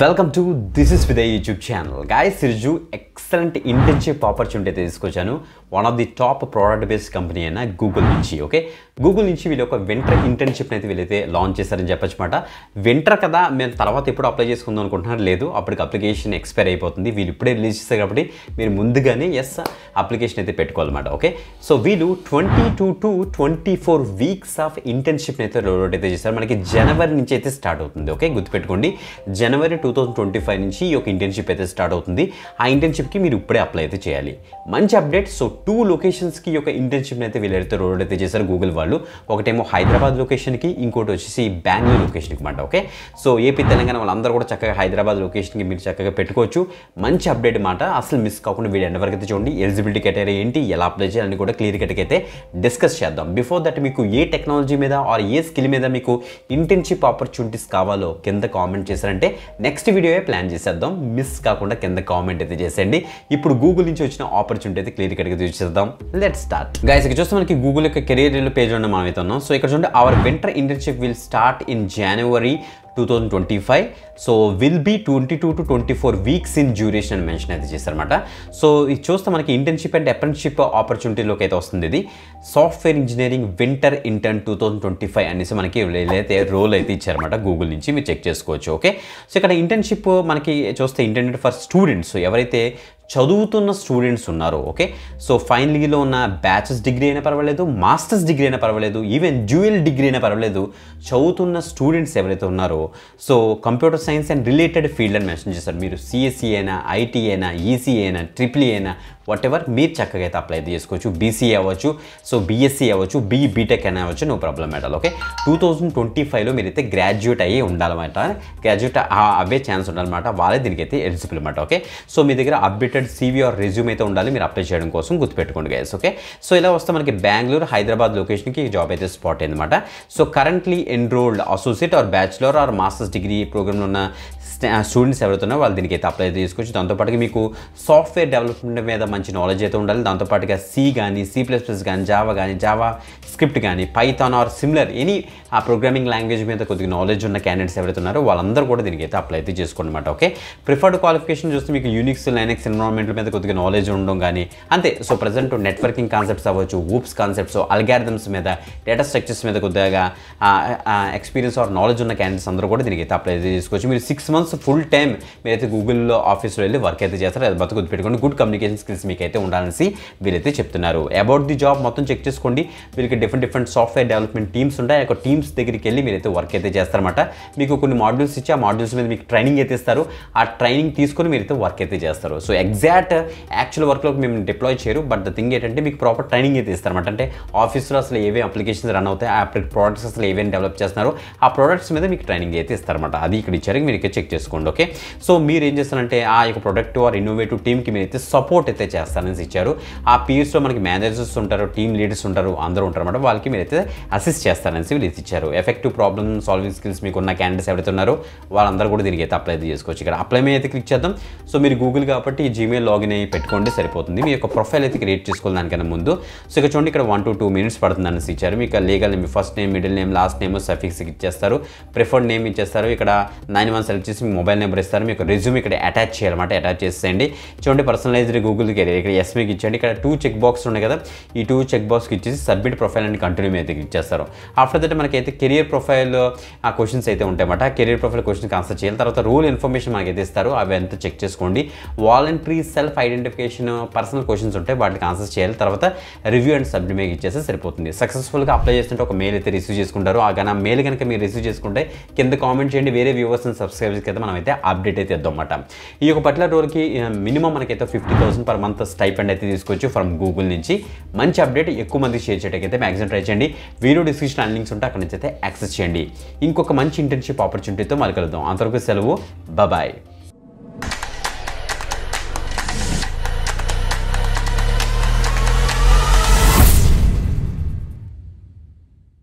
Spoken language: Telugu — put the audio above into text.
welcome to this is with YouTube channel guys సిర్జు ఎక్సలెంట్ ఇంటర్న్షిప్ ఆపర్చునిటీ అయితే తీసుకొచ్చాను one of the top product based company అయిన గూగుల్ నుంచి ఓకే గూగుల్ నుంచి వీళ్ళు ఒక వింటర్ ఇంటర్న్షిప్ అయితే వీళ్ళైతే లాంచ్ చేశారని చెప్పొచ్చు మాట వింటర్ కదా మేము తర్వాత ఎప్పుడు అప్లై చేసుకుందాం అనుకుంటున్నారు లేదు అప్పటికి అప్లికేషన్ ఎక్స్పైర్ అయిపోతుంది వీళ్ళు ఇప్పుడే రిలీజ్ చేస్తారు కాబట్టి మీరు ముందుగానే ఎస్ అప్లికేషన్ అయితే పెట్టుకోవాలన్నమాట ఓకే సో వీళ్ళు twenty two to twenty four weeks of internship అయితే రోడ్ అయితే చేశారు మనకి జనవరి నుంచి అయితే స్టార్ట్ అవుతుంది ఓకే గుర్తుపెట్టుకోండి జనవరి టూ థౌసండ్ ట్వంటీ ఫైవ్ నుంచి ఈ యొక్క ఇంటర్న్షిప్ అయితే స్టార్ట్ అవుతుంది ఆ ఇంటర్న్షిప్కి మీరు ఇప్పుడే అప్లై అయితే చేయాలి మంచి అప్డేట్ సో టూ లొకేషన్స్కి ఈ యొక్క ఇంటర్న్షిప్ అయితే వీళ్ళైతే రోడ్ అయితే చేశారు గూగుల్ వాళ్ళు ఒకటేమో హైదరాబాద్ లొకేషన్కి ఇంకోటి వచ్చేసి బెంగళూరు లొకేషన్కి మాట ఓకే సో ఏపీ తెలంగాణ వాళ్ళందరూ కూడా చక్కగా హైదరాబాద్ లొకేషన్కి మీరు చక్కగా పెట్టుకోవచ్చు మంచి అప్డేట్ మాట అసలు మిస్ కాకుండా వీడియో ఎంతవరకు అయితే చూడండి ఎలిజిబిలిటీ క్రైటీరియా ఏంటి ఎలా అప్లై చేయాలని కూడా క్లియర్ కట్గా అయితే డిస్కస్ చేద్దాం బిఫోర్ దట్ మీకు ఏ టెక్నాలజీ మీద ఆర్ ఏ స్కిల్ మీద మీకు ఇంటర్న్షిప్ ఆపర్చునిటీస్ కావాలో కింద కామెంట్ చేశారంటే నెక్స్ట్ వీడియోయే ప్లాన్ చేసేద్దాం మిస్ కాకుండా కింద కామెంట్ అయితే చేసేయండి ఇప్పుడు గూగుల్ నుంచి వచ్చిన ఆపర్చునిటీ అయితే క్లియర్ కట్గా చూసేద్దాం లెట్ స్టార్ట్ గైస్ ఇక్కడ చూస్తే మనకి గూగుల్ యొక్క కెరీర్ పేజ్ ఉన్న మనం అయితే ఉన్నాం సో ఇక్కడ చూడండి our winter internship will start in January two thousand twenty five so will be twenty two to twenty four weeks in duration అని మెన్షన్ అయితే చేశారన్నమాట సో ఇది చూస్తే మనకి ఇంటర్న్షిప్ అండ్ అప్రెంటిషిప్ ఆపర్చునిటీలోకి అయితే వస్తుంది ఇది software engineering winter intern two thousand twenty five అనేసి మనకి అయితే రోల్ అయితే ఇచ్చారన్నమాట గూగుల్ నుంచి మీరు చెక్ చేసుకోవచ్చు ఓకే సో ఇక్కడ ఇంటర్న్షిప్ మనకి చూస్తే ఇంటర్నెట్ ఫర్ స్టూడెంట్స్ ఎవరైతే చదువుతున్న స్టూడెంట్స్ ఉన్నారు ఓకే సో ఫైనల్ ఇయర్లో ఉన్న బ్యాచెస్ డిగ్రీ అయినా పర్వాలేదు మాస్టర్స్ డిగ్రీ అయినా పర్వాలేదు ఈవెన్ డ్యూయల్ డిగ్రీ అయినా పర్వాలేదు చదువుతున్న స్టూడెంట్స్ ఎవరైతే ఉన్నారో so computer science and related field అని మెన్షన్ చేస్తారు మీరు సిఎస్సి అయినా ఐటీ అయినా ఈసీ అయినా ట్రిపుల్ అయినా వాట్ ఎవర్ మీరు చక్కగా అయితే అప్లై చేసుకోవచ్చు బీసీఏ అవ్వచ్చు సో బీఎస్సీ అవ్వచ్చు బీ బీటెక్ అయినా అవ్వచ్చు no problem madam okay two thousand twenty ఫైవ్లో మీరైతే గ్రాడ్యుయేట్ అయ్యి ఉండాలన్నమాట గ్రాడ్యుయేట్ అవే ఛాన్స్ ఉండాలన్నమాట వాళ్ళే దీనికైతే ఎలిజిబుల్ అనమాట ఓకే సో మీ దగ్గర అప్డేటెడ్ సీవీ ఆర్ రెజ్యూమ్ అయితే ఉండాలి మీరు అప్లై చేయడం కోసం గుర్తుపెట్టుకోండి గైస్ ఓకే సో ఇలా వస్తే మనకి బెంగళూరు హైదరాబాద్ లొకేషన్కి జాబ్ అయితే స్పాట్ అయిందన్నమాట so currently enrolled associate or bachelor or masters degree ప్రోగ్రామ్లో ఉన్న స్టూడెంట్స్ ఎవరైతే ఉన్నారో వాళ్ళు దీనికి అయితే అప్లై చేసుకోవచ్చు దాంతోపాటుగా మీకు సాఫ్ట్వేర్ డెవలప్మెంట్ మీద మంచి నాలెడ్జ్ అయితే ఉండాలి దాంతోపాటుగా సి కానీ సి ప్లస్ ప్లస్ కానీ జావా కానీ జావా స్క్రిప్ట్ కానీ Python or similar any uh programming language మీద కొద్దిగా నాలెడ్జ్ ఉన్న క్యాండిడేట్స్ ఎవరైతే ఉన్నారో వాళ్ళందరూ కూడా దీనికి అయితే అప్లై అయితే చేసుకోండి అనమాట ఓకే ప్రిఫర్డ్ క్వాలిఫికేషన్ చూస్తే మీకు యూనిక్స్ లైనెక్స్ ఎన్విరాన్మెంట్ మీద కొద్దిగా నాలెడ్జ్ ఉండడం కానీ అంతే సో ప్రజెంట్ నెట్వర్కింగ్ కాన్సెప్ట్స్ అవ్వచ్చు ఊప్స్ కాన్సెప్ట్స్ అల్గారిథమ్స్ మీద డేటా స్ట్రక్చర్స్ మీద కొద్దిగా ఎక్స్పీరియన్స్ ఆర్ నాలెడ్జ్ ఉన్న క్యాండిడేట్స్ అందరూ కూడా దీనికి అయితే అప్లై చేసుకోవచ్చు మీరు సిక్స్ మంత్స్ ఫుల్ టైం మీరైతే గూగుల్లో ఆఫీస్లో వెళ్ళి వర్క్ అయితే చేస్తారు అది బతుకు పెట్టుకోండి గుడ్ కమ్యూనికేషన్ స్కిల్స్ మీకు అయితే ఉండాలనేసి వీరైతే చెప్తున్నారు అబౌట్ ది జాబ్ మొత్తం చెక్ చేసుకోండి వీళ్ళకి different different software development teams ఉంటాయి ఆ యొక్క టీమ్స్ దగ్గరికి వెళ్ళి మీరైతే వర్క్ అయితే చేస్తారన్నమాట మీకు కొన్ని మాడ్యూల్స్ ఇచ్చి ఆ మాడ్యూల్స్ మీద మీకు ట్రైనింగ్ అయితే ఇస్తారు ఆ ట్రైనింగ్ తీసుకొని మీరైతే వర్క్ అయితే చేస్తారు సో ఎగ్జాక్ట్ యాక్చువల్ వర్క్లో మేము డిప్లాయ్ చేయరు బట్ ద థింగ్ ఏంటంటే మీకు ప్రాపర్ ట్రైనింగ్ అయితే ఇస్తారన్నమాట అంటే ఆఫీస్లో అసలు ఏవే అప్లికేషన్స్ రన్ అవుతాయి ఆ ప్రోడక్ట్స్ అసలు ఏవేం డెవలప్ చేస్తున్నారో ఆ ప్రోడక్ట్స్ మీద మీకు ట్రైనింగ్ అయితే ఇస్తారన్నమాట అది ఇక్కడ ఇచ్చారు మీరు ఇక్కడ చెక్ చేసుకోండి ఓకే సో మీరు ఏం చేస్తారంటే ఆ యొక్క ప్రొడక్ట్ ఆర్ ఇన్నోవేటివ్ టీమ్కి మీరు అయితే సపోర్ట్ అయితే చేస్తారని ఇచ్చారు ఆ పీర్స్లో మనకి మేనేజర్స్ ఉంటారు టీమ్ లీడర్స్ ఉంటారు అందరూ ఉంటారు అనమాట వాళ్ళకి మీరైతే అసిస్ట్ చేస్తారని వీళ్ళు ఇచ్చారు ఎఫెక్టివ్ ప్రాబ్లమ్ సాల్వింగ్ స్కిల్స్ మీకు ఉన్న క్యాండిడేట్స్ ఎవరైతే ఉన్నారో వాళ్ళందరూ కూడా దీనికి అయితే అప్లై చేసుకోవచ్చు ఇక్కడ అప్లై మీద అయితే క్లిక్ చేద్దాం సో మీరు గూగుల్ కాబట్టి జీమెయిల్ లాగిన్ అయ్యి పెట్టుకోండి సరిపోతుంది మీ యొక్క ప్రొఫైల్ అయితే క్రియేట్ చేసుకోవాలి దానికన్నా ముందు సో ఇక్కడ చూడండి ఇక్కడ వన్ టు టూ మినిట్స్ పడుతుంది అనేసి ఇచ్చారు మీకు legal name first name middle name last name suffix ఇచ్చేస్తారు ప్రిఫర్డ్ నేమ్ ఇచ్చేస్తారు ఇక్కడ నైన్ వన్ సెలెక్ట్ చేసి మీ మొబైల్ నెంబర్ ఇస్తారు మీకు రెజ్యూమ్ ఇక్కడ అటాచ్ చేయాలన్నమాట అటాచ్ చేసేయండి చూడండి పర్సనలైజ్డ్ గూగుల్ కెరీర్ ఇక్కడ ఎస్ మీకు ఇచ్చండి ఇక్కడ టూ చెక్ బాక్స్ ఉన్నాయి కదా ఈ టూ చెక్ బాక్స్కి ఇచ్చేసి సబ్మిట్ ప్రొఫైల్ అని కంటిన్యూ అయితే ఇచ్చేస్తారు ఆఫ్టర్ దట్ మనకైతే కెరియర్ ప్రొఫైల్ ఆ క్వశ్చన్స్ అయితే ఉంటాయన్నమాట కెరియర్ ప్రొఫైల్ క్వశ్చన్కి ఆన్సర్ చేయాలి తర్వాత రూల్ ఇన్ఫర్మేషన్ మనకైతే ఇస్తారు అవి అంతా చెక్ చేసుకోండి voluntary self identification personal questions ఉంటాయి వాటికి ఆన్సర్ చేయాలి తర్వాత రివ్యూ అండ్ సబ్మిట్ మీకు ఇచ్చేస్తే సరిపోతుంది సక్సెస్ఫుల్గా అప్లై చేస్తుంటే ఒక మెయిల్ అయితే రిసీవ్ చేసుకుంటారు ఆ కానీ మెయిల్ కనుక మీరు రిసీవ్ చేసుకుంటే కింద కామెంట్ చేయండి వేరే వ్యూవర్స్ అండ్ సబ్స్క్రైబర్స్కి అయితే మనం అయితే అప్డేట్ అయితే ఇద్దాం అన్నమాట ఈ యొక్క పర్టికులర్ రోల్కి మినిమం మనకైతే fifty thousand per month stipend అయితే తీసుకోవచ్చు ఫ్రమ్ గూగుల్ నుంచి మంచి అప్డేట్ ఎక్కువ మంది షేర్ చేయడానికి మ్యాక్సిమం ట్రై చేయండి వీడియో డిస్క్రిప్షన్ లింక్స్ ఉంటే అక్కడ నుంచి అయితే యాక్సెస్ చేయండి ఇంకొక మంచి ఇంటర్న్షిప్ ఆపర్చునిటీతో మళ్ళీ కలుద్దాం అంతవరకు సెలవు బాయ్